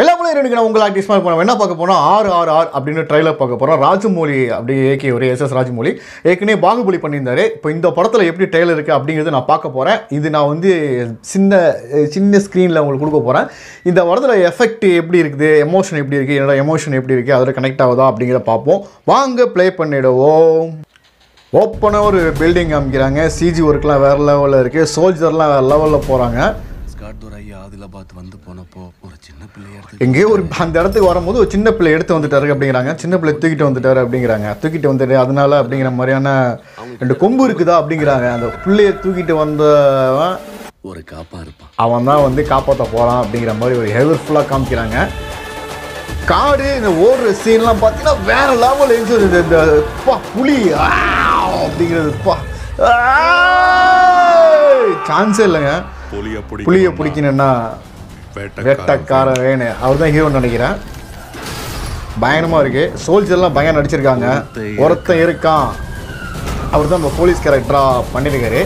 எல்லா போல எனக்கு நான் உங்களை ஆக்டிஸ் பண்ண என்ன பார்க்க போனால் ஆறு ஆறு ஆறு அப்படின்னு ட்ரைலர் பார்க்க போகிறோம் ராஜமௌலி அப்படி ஏகே ஒரு எஸ் எஸ் ராஜமௌலி ஏற்கனவே பாகுபலி பண்ணியிருந்தாரு இப்போ இந்த படத்தில் எப்படி ட்ரைலர் இருக்குது அப்படிங்கிறது நான் பார்க்க போகிறேன் இது நான் வந்து சின்ன சின்ன ஸ்க்ரீனில் உங்களுக்கு கொடுக்க போகிறேன் இந்த படத்தில் எஃபெக்ட் எப்படி இருக்குது எமோஷன் எப்படி இருக்குது என்னோட எமோஷன் எப்படி இருக்குது அதில் கனெக்ட் ஆகுதா அப்படிங்கிறத பார்ப்போம் வாங்க ப்ளே பண்ணிடுவோம் ஓப்பனாக ஒரு பில்டிங் அமைக்கிறாங்க சிஜி ஒர்க்லாம் வேறு லெவலில் இருக்குது சோல்ஜர்லாம் வேறு லெவலில் போகிறாங்க ஸ்காட்துரை ஐயா ஆதிலாபாத் வந்து போனப்போ ஒரு சின்ன பிள்ளைய எடுத்து எங்கேயோ ஒரு அந்த இடத்துக்கு வரும்போது ஒரு சின்ன பிள்ளை எடுத்து வந்துட்டாரு அப்படிங்கிறாங்க சின்ன பிள்ளை தூக்கிட்டு வந்துட்டாரு அப்படிங்கிறாங்க தூக்கிட்டு வந்துட்டு அதனால அப்படிங்கிற மாதிரியான ரெண்டு கொம்பு இருக்குதா அப்படிங்கிறாங்க அந்த பிள்ளைய தூக்கிட்டு வந்தவன் ஒரு காப்பா இருப்பான் அவன் தான் வந்து காப்பாற்ற போகிறான் அப்படிங்கிற மாதிரி ஒரு ஹெல்ப்ஃபுல்லாக காமிக்கிறாங்க காடு இந்த ஓடுற சீன்லாம் பார்த்தீங்கன்னா வேற லெவல் இருந்துச்சு இந்த இந்த பா புலி ஆவ் அப்படிங்கிறது பா சான்ஸே இல்லைங்க புலிய பிடி புளியை பிடிக்கணுன்னா வேட்டக்கார வேணு அவர் தான் ஹீரோன்னு நினைக்கிறேன் பயங்கரமாக இருக்கு சோல்ஜர்லாம் பயங்கரம் நடிச்சிருக்காங்க ஒருத்தன் இருக்கான் அவர் தான் நம்ம போலீஸ் கேரக்டராக பண்ணியிருக்காரு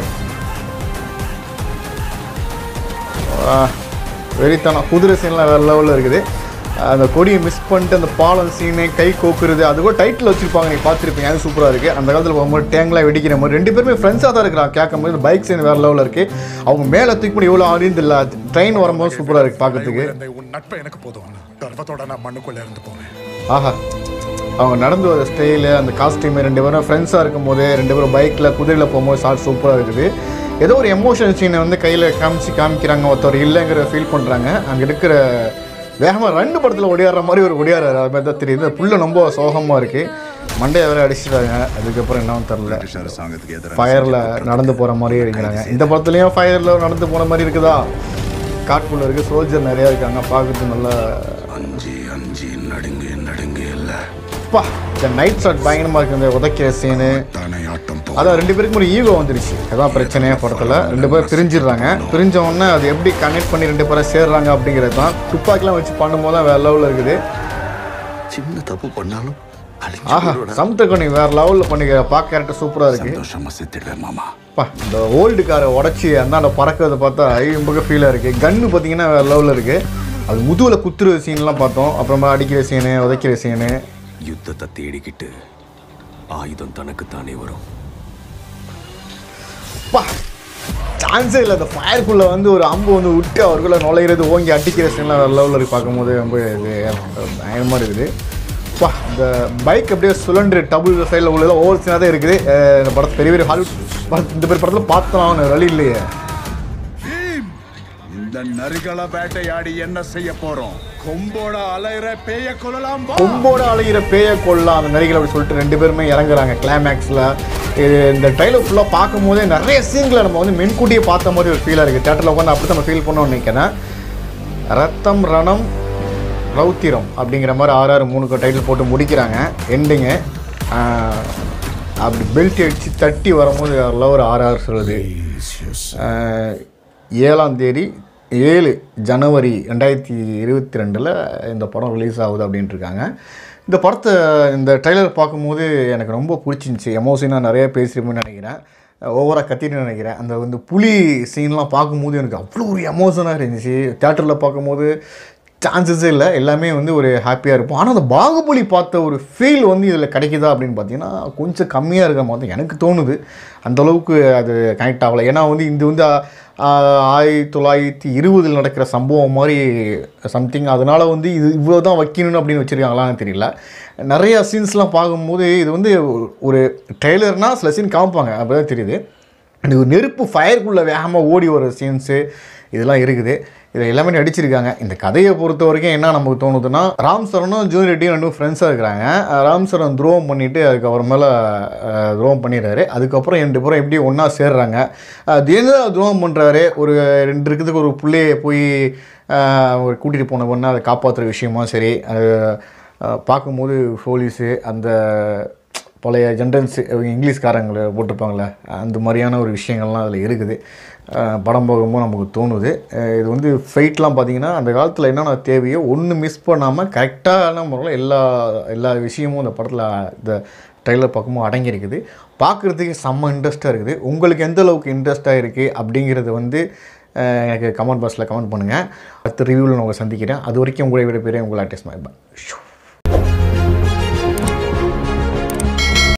வெறித்தனம் குதிரை சீன்லாம் வேறு லெவலில் இருக்குது அந்த கொடியை மிஸ் பண்ணிட்டு அந்த பாலம் சீனு கை கோக்குறது அது கூட டைட்டில் வச்சிருப்பாங்க நீங்கள் பார்த்துருப்பீங்க அது சூப்பராக இருக்குது அந்த காலத்தில் போகும்போது டேங்க்லாம் வெடிக்கிற மாதிரி ரெண்டு பேருமே ஃப்ரெண்ட்ஸாக தான் இருக்கிறாங்க கேட்கும் போது பைக் சீன் வேறு லெவலில் இருக்குது அவங்க மேலே தூக்கி பண்ணி எவ்வளோ ஆடிந்து இல்லை ட்ரெயின் வரும்போது சூப்பராக இருக்குது பார்க்கறதுக்கு இந்த உன் நட்பு எனக்கு போதும் கர்வத்தோட நான் மண்ணுக்குள்ள இருந்து போவேன் ஆஹா அவங்க நடந்து வர ஸ்டைலு அந்த காஸ்டியூமு ரெண்டு பேரும் ஃப்ரெண்ட்ஸாக இருக்கும்போது ரெண்டு பேரும் பைக்கில் குதிரையில் போகும்போது ஷார்ட் சூப்பராக இருக்குது ஏதோ ஒரு எமோஷனல் சீனை வந்து கையில் காமிச்சு காமிக்கிறாங்க ஒருத்தர் இல்லைங்கிற ஃபீல் பண்ணுறாங்க அங்கே இருக்கிற வேகமாக ரெண்டு படத்தில் ஒடியாடுற மாதிரி ஒரு ஒடியாடுறாரு அது மாதிரி தான் தெரியுது புல்ல ரொம்ப சோகமாக இருக்குது மண்டையை வேற அடிச்சிட்டாங்க அதுக்கப்புறம் என்னன்னு தெரில பிரிட்டிஷ் அரசாங்கத்துக்கு எதிராக ஃபயரில் நடந்து போகிற மாதிரி இருக்கிறாங்க இந்த படத்துலையும் ஃபயரில் நடந்து போன மாதிரி இருக்குதா காட்டுக்குள்ளே இருக்குது சோல்ஜர் நிறையா இருக்காங்க பார்க்கறது நல்லா அஞ்சு அஞ்சு நடுங்கு நடுங்கு இல்ல அப்பா இந்த நைட் ஷாட் பயங்கரமாக இருக்குது இந்த உதைக்கிற சீனு தானே ஆட்டம் போ அதான் ரெண்டு பேருக்கும் ஒரு ஈகோ வந்துருச்சு அதான் பிரச்சனையே படத்தில் ரெண்டு பேரும் பிரிஞ்சிடுறாங்க பிரிஞ்ச உடனே அது எப்படி கனெக்ட் பண்ணி ரெண்டு பேரும் சேர்றாங்க அப்படிங்கிறது தான் துப்பாக்கிலாம் வச்சு பண்ணும்போது தான் வேறு லெவலில் இருக்குது சின்ன தப்பு பண்ணாலும் அழிஞ்சு ஆஹா போயிடுவேடா. சமுத்திரக்கணி வேறு லெவலில் பண்ணிக்கிற பார்க்க கேரக்டர் சூப்பராக இருக்குது சந்தோஷமா செத்துடுவேன் மாமா அப்பா இந்த ஓல்டு காரை உடச்சி அந்தாண்ட பறக்கிறத பார்த்தா ஐம்பது ஃபீலாக இருக்குது கன்று பார்த்தீங்கன்னா வேறு லெவலில் இருக்குது அது முதுகில் குத்துற சீன்லாம் பார்த்தோம் அப்புறமா அடிக்கிற சீனு உதைக்கிற சீனு யுத்தத்தை தேடிக்கிட்டு ஆயுதம் தனக்குத்தானே வரும் அப்பா சான்ஸே இல்லை அந்த ஃபயருக்குள்ளே வந்து ஒரு அம்பு வந்து விட்டு அவருக்குள்ளே நுழையிறது ஓங்கி அடிக்கிற சீன்லாம் வேறு லெவலில் இருக்கு பார்க்கும்போது ரொம்ப இது பயங்கரமாக இருக்குது அப்பா இந்த பைக் அப்படியே சுழன்று டபுள் சைடில் உள்ளதெல்லாம் ஒவ்வொரு சீனாக தான் இருக்குது அஹ் இந்த படத்தை பெரிய பெரிய ஹாலிவுட் படத்து இந்த பெரிய படத்தில் பார்த்தோம் வழி இல்லையே இந்த நரிகளை வேட்டையாடி என்ன செய்ய போறோம் கொம்போட அலைற பேய கொள்ளலாம் வா. கொம்போட அலைகிற பேய கொள்ளலாம் அந்த நரிகள் அப்படி சொல்லிட்டு ரெண்டு பேருமே இறங்குறாங்க கிளைமேக்ஸில் இது இந்த ட்ரைலர் ஃபுல்லாக பார்க்கும்போதே நிறைய சீன்களை நம்ம வந்து முன்கூட்டியே பார்த்த மாதிரி ஒரு ஃபீலாக இருக்குது தேட்டரில் உட்காந்து அப்படி தான் நம்ம ஃபீல் பண்ணோம்னு நினைக்கிறேன் ரத்தம் ரணம் ரௌத்திரம் அப்படிங்கிற மாதிரி ஆறு ஆறு மூணுக்கு டைட்டில் போட்டு முடிக்கிறாங்க எண்டிங்கு அப்படி பெல்ட் அடித்து தட்டி வரும்போது அதில் ஒரு ஆறு ஆறு சொல்லுது ஆஹ், ஏழாம் தேதி ஏழு ஜனவரி ரெண்டாயிரத்தி இருபத்தி ரெண்டில் இந்த படம் ரிலீஸ் ஆகுது அப்படின்ட்டு இருக்காங்க இந்த படத்தை இந்த ட்ரைலர் பார்க்கும்போது எனக்கு ரொம்ப பிடிச்சிருந்துச்சி எமோஷனாக நிறைய பேசியிருப்பேன்னு நினைக்கிறேன் ஓவராக கத்திட்டு நினைக்கிறேன் அந்த வந்து புலி சீன்லாம் பார்க்கும்போது எனக்கு அவ்வளோ ஒரு எமோஷனாக இருந்துச்சு தேட்டரில் பார்க்கும்போது சான்சஸே இல்லை எல்லாமே வந்து ஒரு ஹாப்பியாக இருப்போம் ஆனால் அந்த பாகுபலி பார்த்த ஒரு ஃபீல் வந்து இதில் கிடைக்குதா அப்படின்னு பார்த்தீங்கன்னா கொஞ்சம் கம்மியாக இருக்கிற மாதிரி எனக்கு தோணுது அந்த அளவுக்கு அது கனெக்ட் ஆகலை ஏன்னா வந்து இது வந்து ஆஹ், ஆயிரத்தி தொள்ளாயிரத்தி இருபதில் நடக்கிற சம்பவம் மாதிரி சம்திங் அதனால் வந்து இது இவ்வளோ தான் வைக்கணும் அப்படின்னு வச்சுருக்காங்களான்னு தெரியல நிறையா சீன்ஸ்லாம் பார்க்கும்போது இது வந்து ஒரு ட்ரெய்லர்னால் சில சீன் காமிப்பாங்க அப்படி தான் தெரியுது இந்த ஒரு நெருப்பு ஃபயருக்குள்ளே வேகமாக ஓடி வர சீன்ஸு இதெல்லாம் இருக்குது இதில் எல்லாமே நடிச்சிருக்காங்க இந்த கதையை பொறுத்த வரைக்கும் என்ன நமக்கு தோணுதுன்னா ராம் சரணும் ஜூனியர் ரெட்டியும் ரெண்டும் ஃப்ரெண்ட்ஸாக இருக்கிறாங்க அஹ் ராம் சரண் துரோகம் பண்ணிவிட்டு அதுக்கப்புறமேல அஹ், துரோகம் பண்ணிடுறாரு அதுக்கப்புறம் ரெண்டு பேரும் எப்படி ஒன்றா சேர்றாங்க தினேந்திரா துரோகம் பண்ணுறாரு ஒரு ரெண்டு இருக்கிறதுக்கு ஒரு பிள்ளைய போய் அஹ், ஒரு கூட்டிகிட்டு போன பொண்ணு அதை காப்பாற்றுற விஷயமா சரி அது அஹ், பார்க்கும்போது போலீஸு அந்த பழைய ஜென்டன்ஸ் இங்கிலீஷ்காரங்களை போட்டிருப்பாங்களே அந்த மாதிரியான ஒரு விஷயங்கள்லாம் அதில் இருக்குது அஹ் படம் பார்க்கும்போது நமக்கு தோணுது அஹ் இது வந்து ஃபைட்லாம் பார்த்தீங்கன்னா அந்த காலத்தில் என்னென்ன தேவையோ ஒன்று மிஸ் பண்ணாமல் கரெக்டான முறையில் எல்லா எல்லா விஷயமும் இந்த படத்தில் இந்த ட்ரெய்லர் பார்க்கும்போது அடங்கியிருக்குது பார்க்குறதுக்கு செம்ம இன்ட்ரெஸ்ட்டாக இருக்குது உங்களுக்கு எந்த அளவுக்கு இன்ட்ரெஸ்ட்டாக இருக்குது அப்படிங்கிறது வந்து அஹ் எனக்கு கமெண்ட் பாக்ஸில் கமெண்ட் பண்ணுங்கள் அடுத்த ரிவ்யூவில் நான் உங்களை சந்திக்கிறேன் அது வரைக்கும் உங்களை விட பேரே உங்கள் ஆர்டிஸ்ட் மை